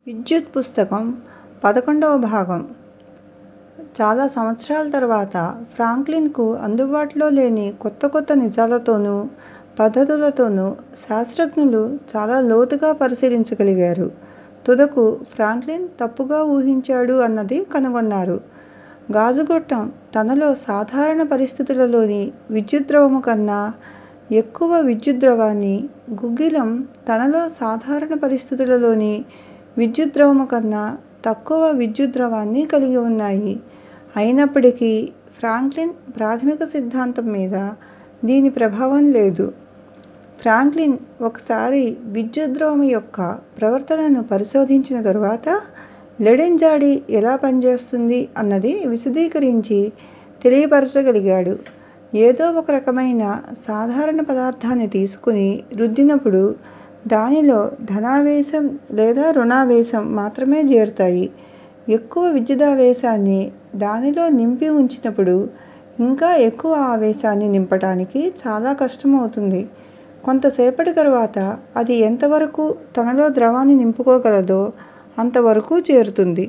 విద్యుత్ పుస్తకం పదకొండవ భాగం చాలా సంవత్సరాల తర్వాత ఫ్రాంక్లిన్కు అందుబాటులో లేని కొత్త కొత్త నిజాలతోనూ పద్ధతులతోనూ శాస్త్రజ్ఞులు చాలా లోతుగా పరిశీలించగలిగారు. తుదకు ఫ్రాంక్లిన్ తప్పుగా ఊహించాడు అన్నది కనుగొన్నారు. గాజుగొట్టం తనలో సాధారణ పరిస్థితులలోని విద్యుద్ద్రవము కన్నా ఎక్కువ విద్యుద్ద్రవాన్ని, గుగ్గిలం తనలో సాధారణ పరిస్థితులలోని విద్యుద్ద్రవము కన్నా తక్కువ విద్యుద్ద్రవాన్ని కలిగి ఉన్నాయి. అయినప్పటికీ ఫ్రాంక్లిన్ ప్రాథమిక సిద్ధాంతం మీద దీని ప్రభావం లేదు. ఫ్రాంక్లిన్ ఒకసారి విద్యుద్ద్రవము యొక్క ప్రవర్తనను పరిశోధించిన తరువాత లెడెన్ జాడి ఎలా పనిచేస్తుంది అన్నది విశదీకరించి తెలియపరచగలిగాడు. ఏదో ఒక రకమైన సాధారణ పదార్థాన్ని తీసుకుని రుద్దినప్పుడు దానిలో ధనావేశం లేదా రుణావేశం మాత్రమే చేరుతాయి. ఎక్కువ విద్యుదావేశాన్ని దానిలో నింపి ఉంచినప్పుడు ఇంకా ఎక్కువ ఆవేశాన్ని నింపటానికి చాలా కష్టమవుతుంది. కొంతసేపటి తరువాత అది ఎంతవరకు తనలో ద్రవాన్ని నింపుకోగలదో అంతవరకూ చేరుతుంది.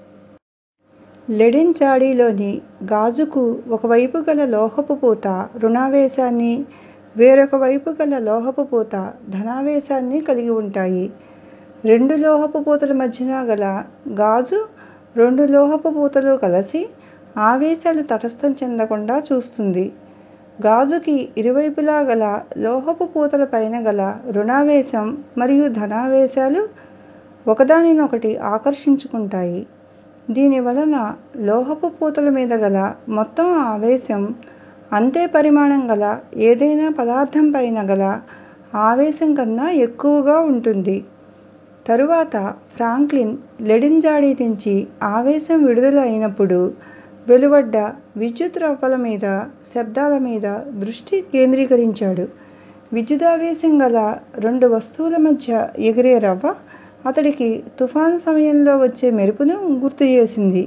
లెడెన్ జాడీలోని గాజుకు ఒకవైపు గల లోహపు పూత రుణావేశాన్నీ, వేరొక వైపు గల లోహపు పూత ధనావేశాన్నీ కలిగి ఉంటాయి. రెండు లోహపు పూతల మధ్యన గల గాజు రెండు లోహపు పూతలూ కలసి ఆవేశాలు తటస్థం చెందకుండా చూస్తుంది. గాజుకి ఇరువైపులా గల లోహపు పూతల పైన గల రుణావేశం మరియు ధనావేశాలు ఒకదానినొకటి ఆకర్షించుకుంటాయి. దీనివలన లోహపు పూతల మీద గల మొత్తం ఆవేశం అంతే పరిమాణం గల ఏదైనా పదార్థం పైన గల ఆవేశం కన్నా ఎక్కువగా ఉంటుంది. తరువాత ఫ్రాంక్లిన్ లెడెన్ జాడీ నుంచి ఆవేశం విడుదల అయినప్పుడు వెలువడ్డ విద్యుత్ రవ్వల మీద, శబ్దాల మీద దృష్టి కేంద్రీకరించాడు. విద్యుదావేశం గల రెండు వస్తువుల మధ్య ఎగిరే రవ్వ అతడికి తుఫాను సమయంలో వచ్చే మెరుపును గుర్తుచేసింది.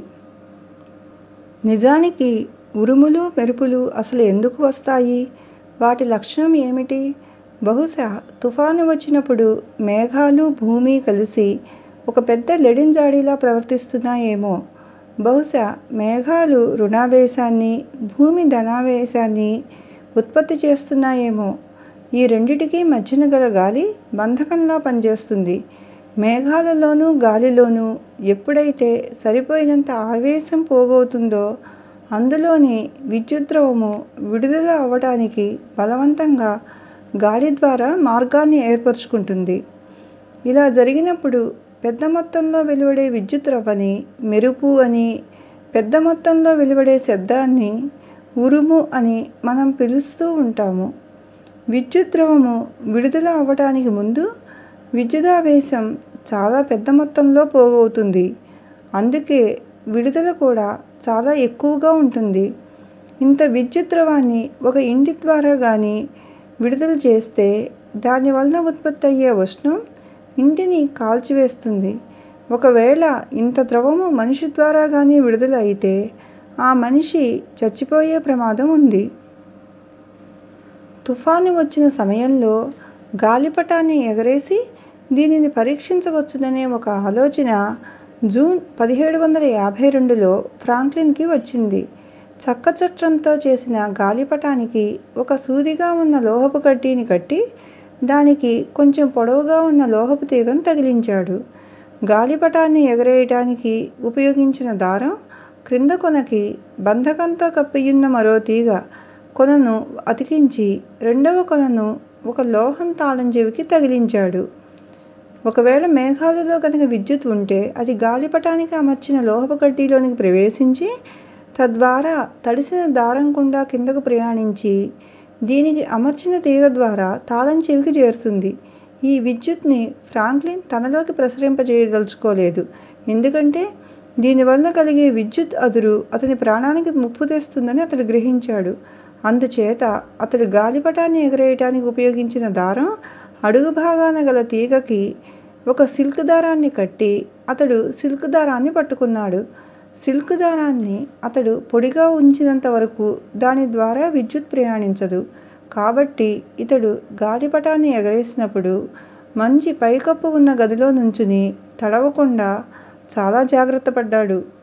నిజానికి ఉరుములు, మెరుపులు అసలు ఎందుకు వస్తాయి? వాటి లక్షణం ఏమిటి? బహుశా తుఫాను వచ్చినప్పుడు మేఘాలూ, భూమీ కలిసి ఒక పెద్ద లెడెన్ జాడీలా ప్రవర్తిస్తున్నాయేమో! బహుశా మేఘాలు రుణావేశాన్నీ, భూమి ధనావేశాన్నీ ఉత్పత్తి చేస్తున్నాయేమో! ఈ రెండింటికీ మధ్యన గల గాలి బంధకంలా పనిచేస్తుంది. మేఘాలలోనూ, గాలిలోనూ ఎప్పుడైతే సరిపోయినంత ఆవేశం పోగవుతుందో అందులోని విద్యుద్ద్రవము విడుదల అవటానికి బలవంతంగా గాలి ద్వారా మార్గాన్ని ఏర్పరచుకుంటుంది. ఇలా జరిగినప్పుడు పెద్ద మొత్తంలో వెలువడే విద్యుత్ రవ్వని మెరుపు అనీ, పెద్ద మొత్తంలో వెలువడే శబ్దాన్ని ఉరుము అనీ మనం పిలుస్తూ ఉంటాము. విద్యుద్ద్రవము విడుదల అవటానికి ముందు విద్యుదావేశం చాలా పెద్ద మొత్తంలో పోగవుతుంది. అందుకే విడుదల కూడా చాలా ఎక్కువగా ఉంటుంది. ఇంత విద్యుద్ద్రవాన్ని ఒక ఇంటి ద్వారా గానీ విడుదల చేస్తే దానివలన ఉత్పత్తయ్యే ఉష్ణం ఇంటిని కాల్చివేస్తుంది. ఒకవేళ ఇంత ద్రవము మనిషి ద్వారా గానీ విడుదల అయితే ఆ మనిషి చచ్చిపోయే ప్రమాదం ఉంది. తుఫాను వచ్చిన సమయంలో గాలిపటాన్ని ఎగరేసి దీనిని పరీక్షించవచ్చుననే ఒక ఆలోచన జూన్ పదిహేడు వందల యాభై రెండులో ఫ్రాంక్లిన్ కి వచ్చింది. చెక్కచట్రంతో చేసిన గాలిపటానికి ఒక సూదిగా ఉన్న లోహపు కడ్డీని కట్టి దానికి కొంచెం పొడవుగా ఉన్న లోహపు తీగను తగిలించాడు. గాలిపటాన్ని ఎగరేయటానికి ఉపయోగించిన దారం క్రింద కొనకి బంధకంతో కప్పియున్న మరో తీగ కొనను అతికించి రెండవ కొనను ఒక లోహం తాళం చెవికి తగిలించాడు. ఒకవేళ మేఘాలలో గనక విద్యుత్ ఉంటే అది గాలిపటానికి అమర్చిన లోహపు కడ్డీలోనికి ప్రవేశించి తద్వారా తడిసిన దారం గుండా కిందకు ప్రయాణించి దీనికి అమర్చిన తీగ ద్వారా తాళం చెవికి చేరుతుంది. ఈ విద్యుత్ ని ఫ్రాంక్లిన్ తనలోకి ప్రసరింపజేయదల్చుకోలేదు. ఎందుకంటే దీనివలన కలిగే విద్యుత్ అదురు అతని ప్రాణానికి ముప్పు తెస్తుందని అతడు గ్రహించాడు. అందుచేత అతడు గాలిపటాన్ని ఎగరేయటానికి ఉపయోగించిన దారం అడుగు భాగాన గల తీగకి ఒక సిల్క్ దారాన్ని కట్టి అతడు సిల్క్ దారాన్ని పట్టుకున్నాడు. సిల్క్ దారాన్ని అతడు పొడిగా ఉంచినంత వరకూ దాని ద్వారా విద్యుత్ ప్రయాణించదు. కాబట్టి ఇతడు గాలిపటాన్ని ఎగరేసినప్పుడు మంచి పైకప్పు ఉన్న గదిలో నుంచుని తడవకుండా చాలా జాగ్రత్త పడ్డాడు